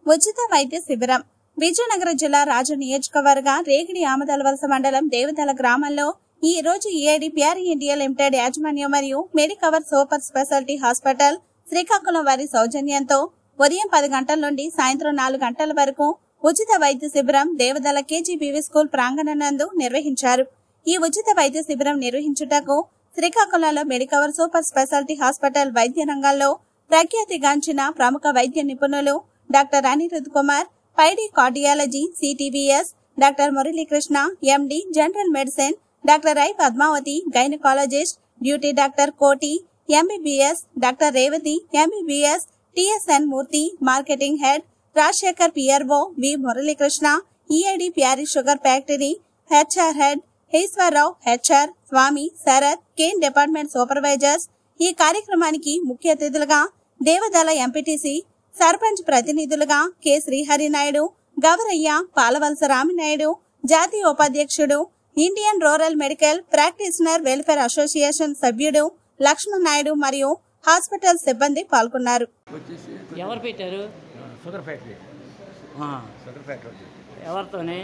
ఉచిత వైద్య శిబిరం విజయనగరం జిల్లా రాజు నియోజకవర్గ రేగిడి ఆమదలవలస మండలం దేవతల గ్రామంలో ఈ రోజు ఏఐడి ప్యారీ ఇండియా లిమిటెడ్ యాజమాన్యం మరియు Medicover super speciality hospital Srikakulam వారి సౌజన్యంతో ఉదయం పది గంటల నుండి సాయంత్రం నాలుగు గంటల వరకు ఉచిత వైద్య శిబిరం దేవదల కేజీబీవీ స్కూల్ ప్రాంగణం నందు నిర్వహించారు ఈ ఉచిత వైద్య శిబిరం నిర్వహించుటకు శ్రీకాకుళంలో మెడికవర్ సూపర్ స్పెషాలిటీ హాస్పిటల్ వైద్య రంగంలో ప్రఖ్యాతిగాంచిన ప్రముఖ వైద్య నిపుణులు doctor Anirudh Kumar Paidi cardiology CTVS doctor Muralikrishna MD general medicine doctor I Padmavathi gynaecologist duty doctor Koti MBBS doctor Revathi MBBS TSN Murthy marketing head Rajasekhar PRO V Muralikrishna EID Parry sugar factory HR head Eswararao HR Swamy Sarath cane department supervisors ఈ కార్యక్రమానికి ముఖ్య అతిథులుగా Devadala MPTC sarpanch ప్రతినిధులుగా K Srihari Naidu Gavarayya Palavalasa Raminaidu జాతీయ ఉపాధ్యక్షుడు Indian rural medical practitioner welfare association సభ్యుడు లక్ష్మణ్ నాయుడు మరియు hospital సిబ్బంది పాల్గొన్నారు వచ్చేసి ఎవరు పెట్టారు షుగర్ ఫ్యాక్టరీ ఆ, షుగర్ ఫ్యాక్టరీ ఎవరితోని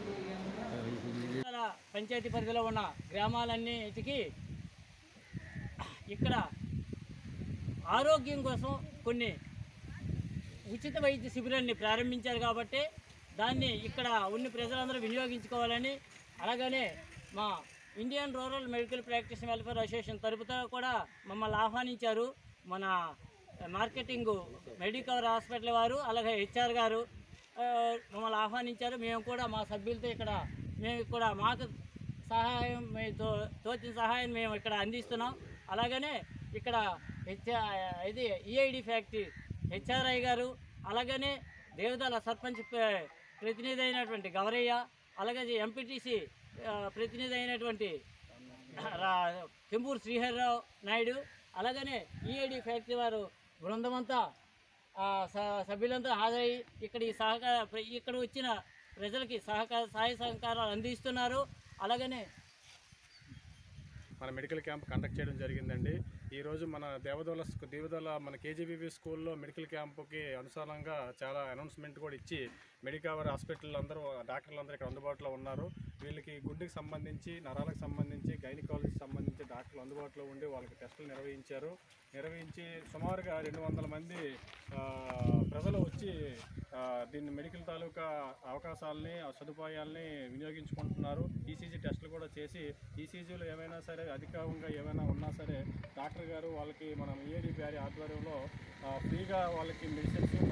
పంచాయతీ పరిధిలో ఉన్న గ్రామాలన్నిటికీ ఇక్కడ ఆరోగ్యం కోసం కొన్ని ఉచిత వైద్య శిబిరాన్ని ప్రారంభించారు కాబట్టి దాన్ని ఇక్కడ ఉన్న ప్రజలందరూ వినియోగించుకోవాలని అలాగనే మా Indian rural medical practice welfare association తరపుతో కూడా మమ్మల్ని ఆహ్వానించారు మన మార్కెటింగ్ మెడికవర్ హాస్పిటల్ వారు అలాగే హెచ్ఆర్ గారు ఆ, మమ్మల్ని ఆహ్వానించారు మేము కూడా మా సభ్యులతో ఇక్కడ మేము కూడా మాకు సహాయం మే- తో- తోచిన సహాయం మేము ఇక్కడ అందిస్తున్నాం అలాగనే ఇక్కడ హెచ్ఆర్ ఇది ఈఐడి ఫ్యాక్టరీ హెచ్ఆర్ఐ గారు అలాగనే దేవదాల సర్పంచ్ ప్ర- ప్రతినిధి అయినటువంటి గవరయ్య అలాగే ఎంపీటీసీ ప్రతినిధి అయినటువంటి రా- కెంపూరు శ్రీహరిరావు నాయుడు అలాగనే ఈఐడి ఫ్యాక్టరీ వారు బృందమంతా ఆ, స- సభ్యులంతా హాజరై ఇక్కడ ఈ సహకార ప్ర- ఇక్కడ వచ్చిన ప్రజలకి సహకార సహాయ సహకారాలు అందిస్తున్నారు అలాగనే మన మెడికల్ క్యాంప్ కండక్ట్ చేయడం జరిగిందండి ఈరోజు మన దేవదోల స్కూ- దేవదోల మన కేజీబీబీ స్కూల్లో మెడికల్ క్యాంపుకి అనుసారంగా చాలా అనౌన్స్మెంట్ కూడా ఇచ్చి మెడికవర్ హాస్పిటల్ అందరూ డాక్టర్లు అందరూ ఇక్కడ అందుబాటులో ఉన్నారు వీళ్ళకి గుండెకి సంబంధించి నరాలకు సంబంధించి గైనకాలజీకి సంబంధించి డాక్టర్లు అందుబాటులో ఉండి వాళ్ళకి టెస్టులు నిర్వహించారు నిర్వహించి సుమారుగా రెండు వందల మంది ఆ, ప్రజలు వచ్చి ఆ, దీన్ని మెడికల్ తాలూకా అవకాశాలని ఆ సదుపాయాల్ని వినియోగించుకుంటున్నారు ఈసీజీ టెస్టులు కూడా చేసి ఈసీజీలు ఏమైనా సరే అధికంగా ఏమైనా ఉన్నా సరే డాక్టర్ గారు వాళ్ళకి మనం ఈఏడి బ్యారీ ఆధ్వర్యంలో ఆ, ఫ్రీగా వాళ్ళకి మెడిసిన్స్